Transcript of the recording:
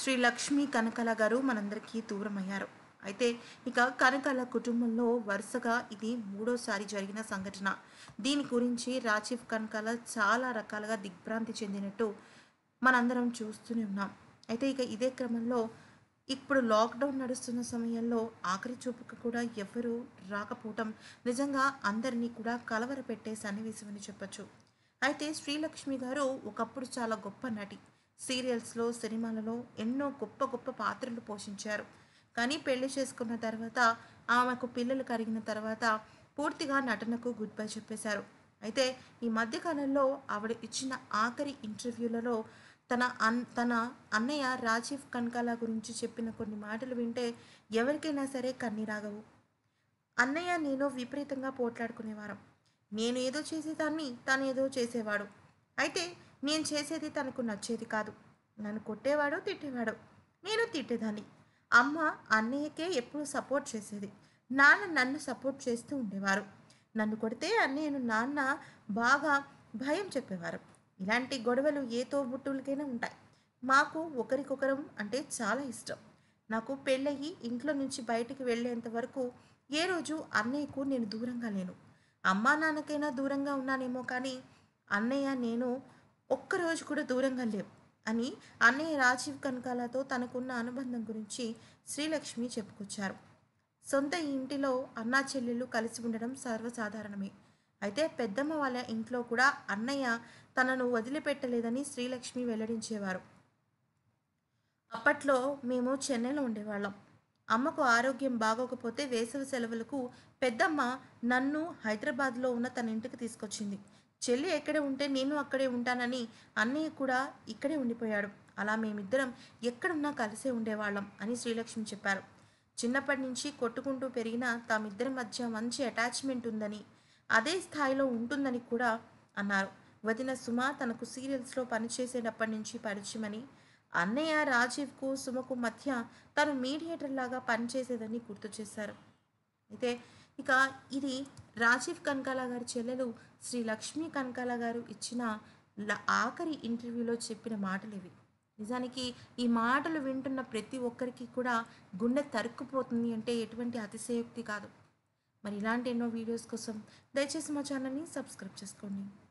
శ్రీ లక్ష్మీ కనకల గారు మనందరికీ దూరం అయ్యారు అయితే ఇక కనకల కుటుంబంలో వరుసగా ఇది మూడోసారి జరిగిన సంఘటన దీని గురించి రాజీవ్ కనకాల చాలా రకాలుగా దిగ్భ్రాంతి చెందినట్టు మనందరం చూస్తూనే ఉన్నాం అయితే ఇక ఇదే క్రమంలో ఇప్పుడు లాక్డౌన్ నడుస్తున్న సమయంలో ఆఖరి చూపుకు కూడా ఎవరు రాకపోవటం నిజంగా అందరినీ కూడా కలవరపెట్టే సన్నివేశమని చెప్పొచ్చు అయితే శ్రీలక్ష్మి గారు ఒకప్పుడు చాలా గొప్ప నటి సీరియల్స్లో సినిమాలలో ఎన్నో గొప్ప గొప్ప పాత్రలు పోషించారు కానీ పెళ్లి చేసుకున్న తర్వాత ఆమెకు పిల్లలు కరిగిన తర్వాత పూర్తిగా నటనకు గుడ్ బై చెప్పేశారు అయితే ఈ మధ్యకాలంలో ఆవిడ ఇచ్చిన ఆఖరి ఇంటర్వ్యూలలో తన అన్ తన అన్నయ్య రాజీవ్ కనకాల గురించి చెప్పిన కొన్ని మాటలు వింటే ఎవరికైనా సరే కన్నీరాగవు అన్నయ్య నేను విపరీతంగా పోట్లాడుకునేవారం నేను ఏదో చేసేదాన్ని తను ఏదో చేసేవాడు అయితే నేను చేసేది తనకు నచ్చేది కాదు నన్ను కొట్టేవాడు తిట్టేవాడు నేను తిట్టేదాన్ని అమ్మ అన్నయ్యకే ఎప్పుడు సపోర్ట్ చేసేది నాన్న నన్ను సపోర్ట్ చేస్తూ ఉండేవారు నన్ను కొడితే అన్నయ్యను నాన్న బాగా భయం చెప్పేవారు ఇలాంటి గొడవలు ఏ తోబుట్టులకైనా ఉంటాయి మాకు ఒకరికొకరం అంటే చాలా ఇష్టం నాకు పెళ్ళయి ఇంట్లో నుంచి బయటికి వెళ్ళేంత వరకు ఏ రోజు అన్నయ్యకు నేను దూరంగా లేను అమ్మా నాన్నకైనా దూరంగా ఉన్నానేమో కానీ అన్నయ్య నేను ఒక్కరోజు కూడా దూరంగా లేవు అని అన్నయ్య రాజీవ్ కనకాలతో తనకున్న అనుబంధం గురించి శ్రీలక్ష్మి చెప్పుకొచ్చారు సొంత ఇంటిలో అన్నా చెల్లెళ్ళు కలిసి ఉండడం సర్వసాధారణమే అయితే పెద్దమ్మ వాళ్ళ ఇంట్లో కూడా అన్నయ్య తనను వదిలిపెట్టలేదని శ్రీలక్ష్మి వెల్లడించేవారు అప్పట్లో మేము చెన్నైలో ఉండేవాళ్ళం అమ్మకు ఆరోగ్యం బాగోకపోతే వేసవి సెలవులకు పెద్దమ్మ నన్ను హైదరాబాద్లో ఉన్న తన ఇంటికి తీసుకొచ్చింది చెల్లి ఎక్కడే ఉంటే నేను అక్కడే ఉంటానని అన్నయ్య కూడా ఇక్కడే ఉండిపోయాడు అలా మేమిద్దరం ఎక్కడున్నా కలిసే ఉండేవాళ్ళం అని శ్రీలక్ష్మి చెప్పారు చిన్నప్పటి నుంచి కొట్టుకుంటూ పెరిగిన తామిద్దరి మధ్య మంచి అటాచ్మెంట్ ఉందని అదే స్థాయిలో ఉంటుందని కూడా అన్నారు వదిన సుమ తనకు సీరియల్స్లో పనిచేసేటప్పటి నుంచి పరిచయమని అన్నయ్య రాజీవ్కు సుమకు మధ్య తను మీడియేటర్ లాగా పనిచేసేదని గుర్తు చేశారు అయితే ఇక ఇది రాజీవ్ కనకాల గారి చెల్లెలు శ్రీ లక్ష్మీ కనకాల గారు ఇచ్చిన ల- ఆఖరి ఇంటర్వ్యూలో చెప్పిన మాటలు ఇవి నిజానికి ఈ మాటలు వింటున్న ప్రతి ఒక్కరికి కూడా గుండె తరుక్కుపోతుంది అంటే ఎటువంటి అతిశయోక్తి కాదు మరి ఇలాంటి ఎన్నో వీడియోస్ కోసం దయచేసి మా ఛానల్ని సబ్స్క్రైబ్ చేసుకోండి